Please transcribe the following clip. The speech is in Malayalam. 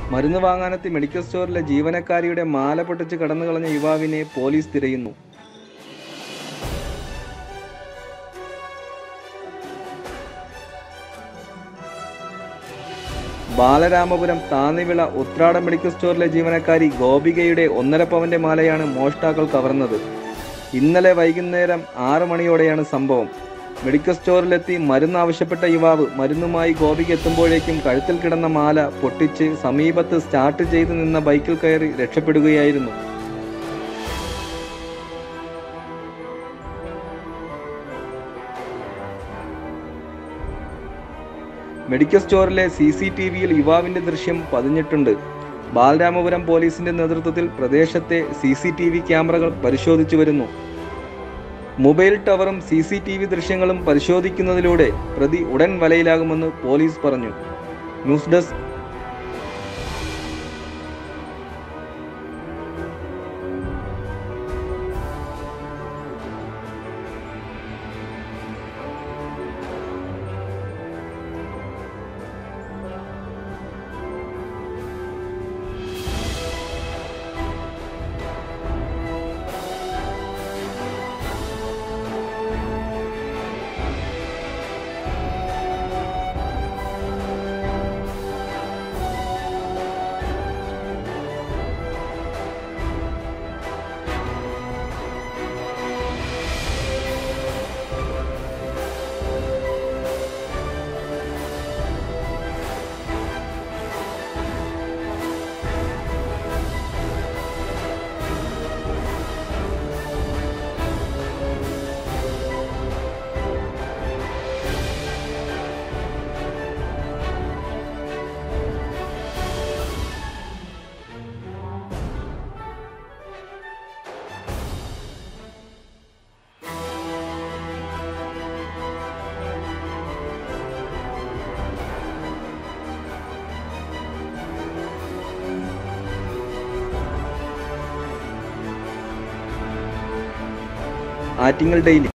മരുന്ന് വാങ്ങാനെത്തി മെഡിക്കൽ സ്റ്റോറിലെ ജീവനക്കാരിയുടെ മാല പൊട്ടിച്ച് കടന്നു കളഞ്ഞ യുവാവിനെ പോലീസ് തിരയുന്നു ബാലരാമപുരം താന്നിവിള ഉത്രാടം മെഡിക്കൽ സ്റ്റോറിലെ ജീവനക്കാരി ഗോപികയുടെ ഒന്നര പവന്റെ മാലയാണ് മോഷ്ടാക്കൾ കവർന്നത് ഇന്നലെ വൈകുന്നേരം ആറ് മണിയോടെയാണ് സംഭവം മെഡിക്കൽ സ്റ്റോറിലെത്തി മരുന്ന് ആവശ്യപ്പെട്ട യുവാവ് മരുന്നുമായി ഗോപിക എത്തുമ്പോഴേക്കും കഴുത്തിൽ കിടന്ന മാല പൊട്ടിച്ച് സമീപത്ത് സ്റ്റാർട്ട് ചെയ്ത് നിന്ന ബൈക്കിൽ കയറി രക്ഷപ്പെടുകയായിരുന്നു മെഡിക്കൽ സ്റ്റോറിലെ സി സി ടി വിയിൽ യുവാവിന്റെ ദൃശ്യം പതിഞ്ഞിട്ടുണ്ട് ബാലരാമപുരം പോലീസിന്റെ നേതൃത്വത്തിൽ പ്രദേശത്തെ സി സി ടി വി ക്യാമറകൾ പരിശോധിച്ചു വരുന്നു മൊബൈൽ ടവറും സി സി ടി വി ദൃശ്യങ്ങളും പരിശോധിക്കുന്നതിലൂടെ പ്രതി ഉടൻ വലയിലാകുമെന്ന് പോലീസ് പറഞ്ഞു ന്യൂസ് ഡെസ്ക് ആറ്റിങ്ങൽ ഡെയിലി